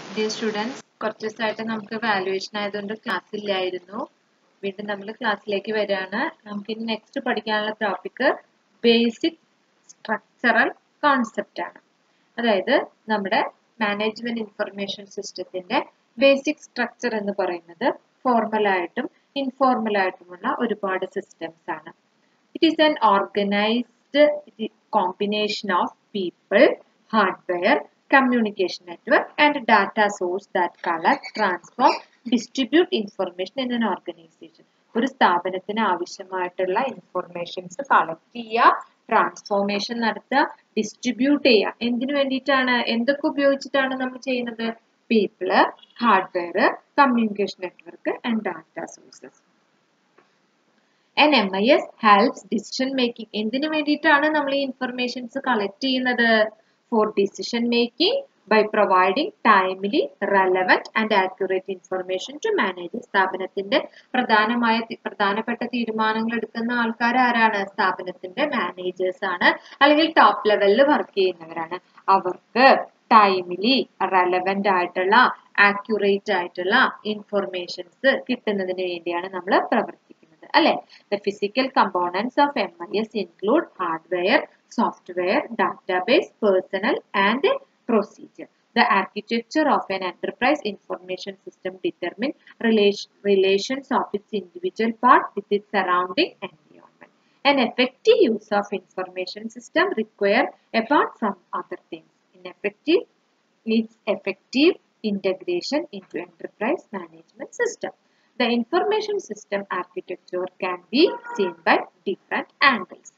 Dear students കുറച്ച് ദിവസമായിട്ട് നമുക്ക് വാലുവേഷൻ ആയതുകൊണ്ട് ക്ലാസ് ഇല്ലായിരുന്നു വീണ്ടും നമ്മൾ ക്ലാസ്സിലേക്ക് വരികയാണ് നമുക്കിനി നെക്സ്റ്റ് പഠിക്കാനുള്ള ടോപ്പിക് ബേസിക് സ്ട്രക്ചറൽ കോൺസെപ്റ്റ് ആണ് അതായത് നമ്മുടെ മാനേജ്മെന്റ് ഇൻഫർമേഷൻ സിസ്റ്റത്തിന്റെ ബേസിക് സ്ട്രക്ചർ എന്ന് പറയുന്നത് ഫോർമൽ ആയിട്ടും ഇൻഫോർമൽ ആയിട്ടുമുള്ള ഒരുപാട് സിസ്റ്റംസ് ആണ് it is an organised combination of people hardware communication network and data source that collect, transform, distribute information in an organization. ഒരു സ്ഥാപനത്തിന് ആവശ്യമായിട്ടുള്ള ഇൻഫർമേഷൻസ് കളക്ട് ചെയ്യുക ട്രാൻസ്ഫോർമേഷൻ നടത്തുക ഡിസ്ട്രിബ്യൂട്ട് ചെയ്യുക എന്തിനു വേണ്ടിയിട്ടാണ് എന്തൊക്കെ ഉപയോഗിച്ചിട്ടാണ് നമ്മൾ ചെയ്യുന്നത് people hardware communication network and data sources and M I S helps decision making എന്തിനു വേണ്ടിയിട്ടാണ് നമ്മൾ ഈ ഇൻഫർമേഷൻസ് കളക്ട് ചെയ്യുന്നത് for decision making by providing timely, relevant and accurate information to manage സ്ഥാപനത്തിന്റെ പ്രധാനമായ പ്രധാനപ്പെട്ട തീരുമാനങ്ങൾ എടുക്കുന്ന ആൾക്കാർ ആരാണ് സ്ഥാപനത്തിന്റെ മാനേജേഴ്സ് ആണ് അല്ലെങ്കിൽ ടോപ്പ് ലെവലിൽ വർക്ക് ചെയ്യുന്നവരാണ് അവർക്ക് ടൈമിലി റെലവെന്റ് ആയിട്ടുള്ള ആക്യുറേറ്റ് ആയിട്ടുള്ള ഇൻഫർമേഷൻസ് കിട്ടുന്നതിന് വേണ്ടിയാണ് നമ്മൾ പ്രവർത്തിക്കുന്നത് അല്ലെ the physical components of M I S include hardware software, database, personnel, and procedure. The architecture of an enterprise information system determine relation, relations of its individual part with its surrounding environment. An effective use of information system require, apart from other things, ineffective needs effective integration into enterprise management system. The information system architecture can be seen by different angles.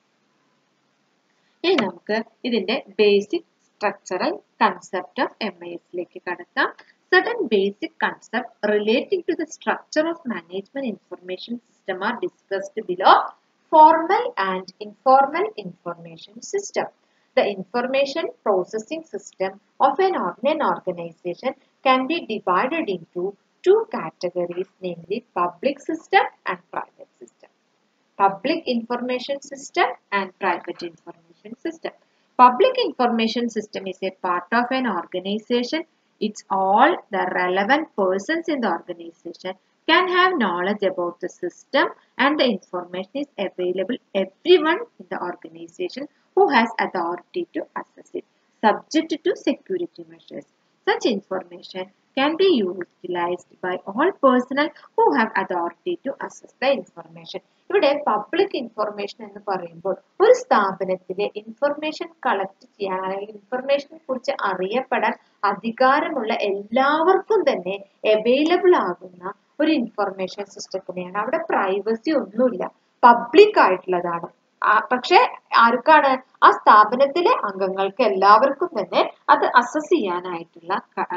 ഇനി നമുക്ക് ഇതിന്റെ basic structural concept of M I എസിലേക്ക് കടക്കാം certain basic concepts relating to the structure of management information system are discussed below formal and informal information system the information processing system of an, an organization can be divided into two categories namely public system and private system public information system and private information system. Public information system is a part of an organization. It's all the relevant persons in the organization can have knowledge about the system and the information is available everyone in the organization who has authority to access it subject to security measures. Such information can be utilized by all personnel who have authority to access the information. ഇവിടെ public information എന്ന് പറയുമ്പോൾ ഒരു സ്ഥാപനത്തിലെ information collect ചെയ്യാൻ അല്ലെങ്കിൽ ഇൻഫർമേഷനെ കുറിച്ച് അറിയപ്പെടാൻ അധികാരമുള്ള എല്ലാവർക്കും തന്നെ അവൈലബിൾ ആകുന്ന ഒരു ഇൻഫർമേഷൻ സിസ്റ്റത്തിനെയാണ് അവിടെ പ്രൈവസി ഒന്നുമില്ല പബ്ലിക് ആയിട്ടുള്ളതാണ് പക്ഷെ ആർക്കാണ് ആ സ്ഥാപനത്തിലെ അംഗങ്ങൾക്ക് എല്ലാവർക്കും തന്നെ അത് അസസ് ചെയ്യാനായിട്ടുള്ള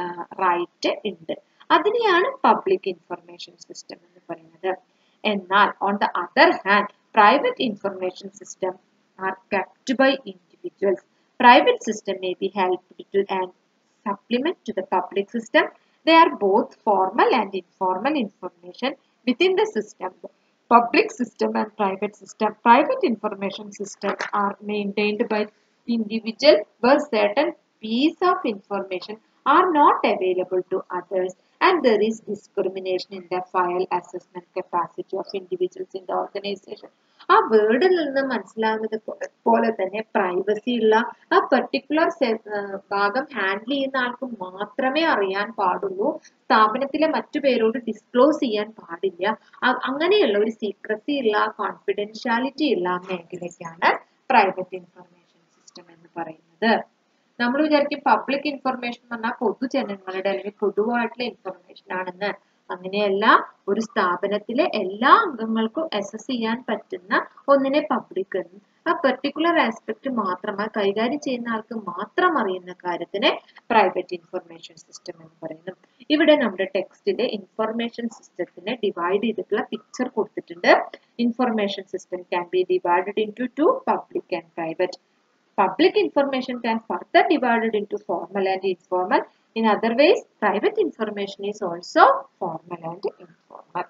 റൈറ്റ് ഉണ്ട് അതിനെയാണ് പബ്ലിക് ഇൻഫർമേഷൻ സിസ്റ്റം എന്ന് പറയുന്നത് എന്നാൽ on the other hand private information system are kept by individuals private system may be helped to and supplement to the public system. They are both formal and informal information within the system. Public system and private system. Private information systems are maintained by individual where certain piece of information are not available to others and there is discrimination in the file assessment capacity of individuals in the organization. ആ വേർഡിൽ നിന്ന് മനസ്സിലാകുന്നത് പോലെ തന്നെ privacy ഉള്ള ആ particular ഭാഗം handle ചെയ്യുന്ന ആൾക്ക് മാത്രമേ അറിയാൻ പാടുള്ളൂ സ്ഥാപനത്തിലെ മറ്റു പേരോട് ഡിസ്ക്ലോസ് ചെയ്യാൻ പാടില്ല അങ്ങനെയുള്ള ഒരു സീക്രസി ഉള്ള കോൺഫിഡൻഷ്യാലിറ്റി ഉള്ള മേഖലയ്ക്കാണ് പ്രൈവറ്റ് ഇൻഫർമേഷൻ സിസ്റ്റം എന്ന് പറയുന്നത് നമ്മൾ വിചാരിക്കും പബ്ലിക് ഇൻഫർമേഷൻ എന്ന് പറഞ്ഞാൽ പൊതുജനങ്ങളുടെ അല്ലെങ്കിൽ പൊതുവായിട്ടുള്ള ഇൻഫർമേഷൻ ആണെന്ന് അങ്ങനെയല്ല ഒരു സ്ഥാപനത്തിലെ എല്ലാ അംഗങ്ങൾക്കും അസസ് ചെയ്യാൻ പറ്റുന്ന ഒന്നിനെ പബ്ലിക് എന്നും ആ പെർട്ടിക്കുലർ ആസ്പെക്ട് മാത്രമായി കൈകാര്യം ചെയ്യുന്ന ആൾക്ക് മാത്രം അറിയുന്ന കാര്യത്തിനെ പ്രൈവറ്റ് ഇൻഫർമേഷൻ സിസ്റ്റം എന്ന് പറയുന്നു ഇവിടെ നമ്മുടെ ടെക്സ്റ്റിലെ ഇൻഫർമേഷൻ സിസ്റ്റത്തിനെ ഡിവൈഡ് ചെയ്തിട്ടുള്ള പിക്ചർ കൊടുത്തിട്ടുണ്ട് information system can be divided into two public and private Public information can further divided into formal and informal. In other ways, private information is also formal and informal.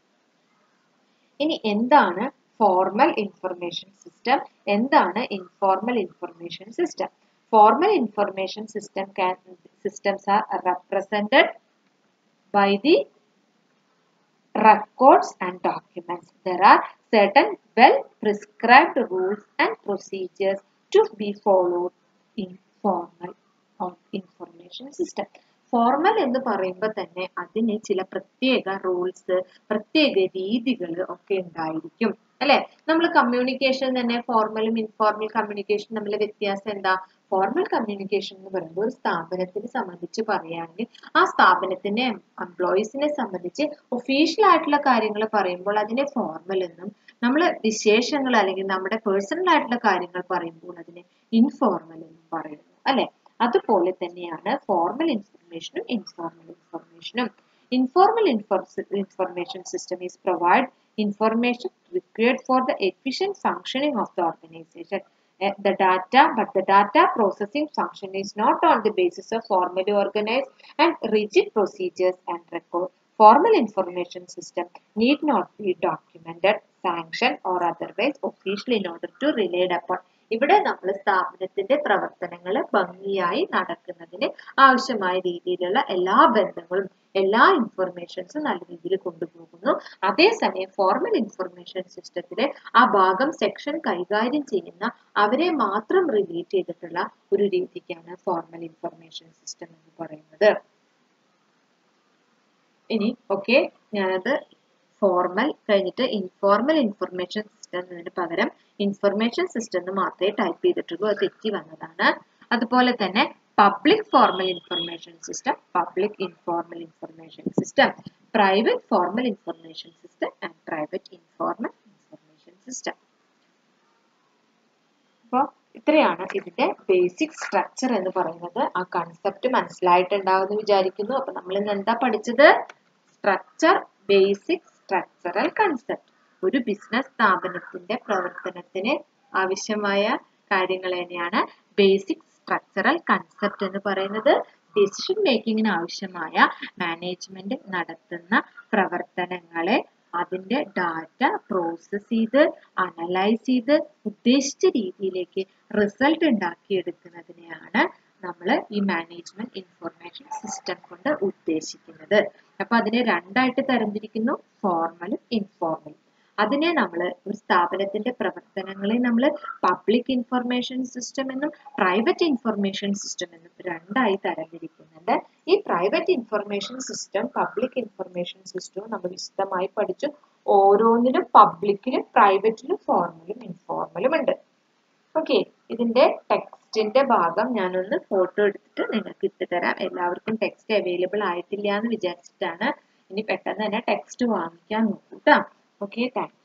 ഇനി എന്താണ് formal information system എന്താണ് informal information system formal information system can systems are represented by the records and documents. There are certain well prescribed rules and procedures to be followed in formal or information system. Formal എന്ന് പറയുമ്പോൾ തന്നെ അതിന് ചില പ്രത്യേക rules പ്രത്യേക രീതികൾ ഒക്കെ ഉണ്ടായിരിക്കും അല്ലെ നമ്മൾ കമ്മ്യൂണിക്കേഷൻ തന്നെ ഫോർമലും ഇൻഫോർമൽ കമ്മ്യൂണിക്കേഷൻ തമ്മിലെ വ്യത്യാസം എന്താ ഫോർമൽ കമ്മ്യൂണിക്കേഷൻ എന്ന് പറയുമ്പോൾ ഒരു സ്ഥാപനത്തിനെ സംബന്ധിച്ച് പറയുകയാണെങ്കിൽ ആ സ്ഥാപനത്തിന്റെ എംപ്ലോയീസിനെ സംബന്ധിച്ച് ഒഫീഷ്യൽ ആയിട്ടുള്ള കാര്യങ്ങൾ പറയുമ്പോൾ അതിനെ ഫോർമൽ എന്നും നമ്മൾ വിശേഷങ്ങൾ അല്ലെങ്കിൽ നമ്മുടെ പേഴ്സണൽ ആയിട്ടുള്ള കാര്യങ്ങൾ പറയുമ്പോൾ അതിനെ ഇൻഫോർമൽ എന്നും പറയുന്നു അല്ലെ അതുപോലെ തന്നെയാണ് ഫോർമൽ ഇൻഫർമേഷനും ഇൻഫോർമൽ ഇൻഫർമേഷനും informal information system is provide information required for the efficient functioning of the organization. Uh, the data, but the data processing function is not on the basis of formally organized and rigid procedures and record. Formal information system need not be documented, sanctioned or otherwise official in order to relied upon. ഇവിടെ നമ്മൾ സ്ഥാപനത്തിന്റെ പ്രവർത്തനങ്ങൾ ഭംഗിയായി നടക്കുന്നതിന് ആവശ്യമായ രീതിയിലുള്ള എല്ലാ ബന്ധങ്ങളും എല്ലാ ഇൻഫർമേഷൻസും നല്ല രീതിയിൽ കൊണ്ടുപോകുന്നു അതേസമയം ഫോർമൽ ഇൻഫർമേഷൻ സിസ്റ്റത്തിലെ ആ ഭാഗം സെക്ഷൻ കൈകാര്യം ചെയ്യുന്ന അവരെ മാത്രം റിലേറ്റ് ചെയ്തിട്ടുള്ള ഒരു രീതിക്കാണ് ഫോർമൽ ഇൻഫർമേഷൻ സിസ്റ്റം എന്ന് പറയുന്നത് ഇനി ഓക്കെ ഞാനത് ഫോർമൽ കഴിഞ്ഞിട്ട് ഇൻഫോർമൽ ഇൻഫർമേഷൻ സിസ്റ്റം എന്നതിന് പകരം ഇൻഫർമേഷൻ സിസ്റ്റം എന്ന് മാത്രമേ ടൈപ്പ് ചെയ്തിട്ടുള്ളൂ അത് തെറ്റി വന്നതാണ് അതുപോലെ തന്നെ public formal information system public informal information system private formal information system and private informal information system അപ്പോൾ ഇത്രയാണ് ഇതിന്റെ ബേസിക് സ്ട്രക്ചർ എന്ന് പറയുന്നത് ആ കൺസെപ്റ്റ് മനസ്സിലായിട്ടുണ്ടാവുമെന്ന് വിചാരിക്കുന്നു അപ്പൊ നമ്മൾ ഇന്ന് എന്താ പഠിച്ചത് സ്ട്രക്ചർ ബേസിക് സ്ട്രക്ചറൽ കൺസെപ്റ്റ് ഒരു ബിസിനസ് സ്ഥാപനത്തിന്റെ പ്രവർത്തനത്തിന് ആവശ്യമായ കാര്യങ്ങൾ തന്നെയാണ് ബേസിക് സ്ട്രക്ചറൽ കൺസെപ്റ്റ് എന്ന് പറയുന്നത് ഡിസിഷൻ മേക്കിങ്ങിന് ആവശ്യമായ മാനേജ്മെന്റ് നടത്തുന്ന പ്രവർത്തനങ്ങളെ അതിന്റെ ഡാറ്റ പ്രോസസ് ചെയ്ത് അനലൈസ് ചെയ്ത് ഉദ്ദേശിച്ച രീതിയിലേക്ക് റിസൾട്ട് ഉണ്ടാക്കിയെടുക്കുന്നതിനെയാണ് നമ്മൾ ഈ മാനേജ്മെന്റ് ഇൻഫർമേഷൻ സിസ്റ്റം കൊണ്ട് ഉദ്ദേശിക്കുന്നത് അപ്പൊ അതിനെ രണ്ടായിട്ട് തരംതിരിക്കുന്നു ഫോർമലും ഇൻഫോർമലും അതിനെ നമ്മൾ ഒരു സ്ഥാപനത്തിന്റെ പ്രവർത്തനങ്ങളെ നമ്മൾ പബ്ലിക് ഇൻഫർമേഷൻ സിസ്റ്റം എന്നും പ്രൈവറ്റ് ഇൻഫർമേഷൻ സിസ്റ്റം എന്നും രണ്ടായി തരംതിരിക്കുന്നുണ്ട് ഈ private information system public information സിസ്റ്റവും നമ്മൾ വിശദമായി പഠിച്ചു ഓരോന്നിലും പബ്ലിക്കിലും പ്രൈവറ്റിലും ഫോർമലും ഇൻഫോർമലും ഉണ്ട് ഓക്കെ ഇതിന്റെ ടെക്സ്റ്റിന്റെ ഭാഗം ഞാനൊന്ന് ഫോട്ടോ എടുത്തിട്ട് നിങ്ങൾക്ക് ഇട്ട് തരാം എല്ലാവർക്കും ടെക്സ്റ്റ് അവൈലബിൾ ആയിട്ടില്ല എന്ന് വിചാരിച്ചിട്ടാണ് ഇനി പെട്ടെന്ന് തന്നെ ടെക്സ്റ്റ് വാങ്ങിക്കാൻ നോക്കൂട്ടാ ഓക്കെ താങ്ക്